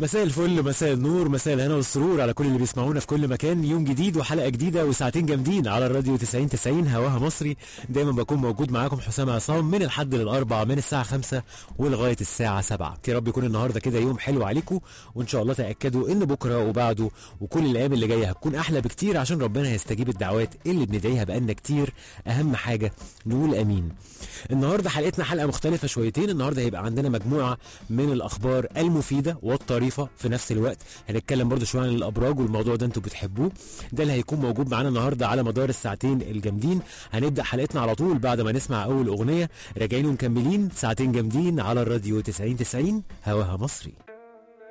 مساء الفل مساء النور مساء الهنا والسرور على كل اللي بيسمعونا في كل مكان يوم جديد وحلقه جديده وساعتين جامدين على الراديو 90 90 هواها مصري دايما بكون موجود معاكم حسام عصام من الحد للاربع من الساعه 5 ولغايه الساعه 7 يا رب يكون النهارده كده يوم حلو عليكم وان شاء الله تاكدوا ان بكره وبعده وكل الايام اللي جايه هتكون احلى بكتير عشان ربنا هيستجيب الدعوات اللي بندعيها بقالنا كتير اهم حاجه نقول امين النهارده حلقتنا حلقه مختلفه شويتين النهارده هيبقى عندنا مجموعه من الاخبار المفيده والطريفه في نفس الوقت هنتكلم برضو شويه عن الابراج والموضوع ده انتوا بتحبوه ده اللي هيكون موجود معانا النهارده على مدار الساعتين الجامدين هنبدا حلقتنا على طول بعد ما نسمع اول اغنيه راجعين ومكملين ساعتين جامدين على الراديو 90 90 هواها مصري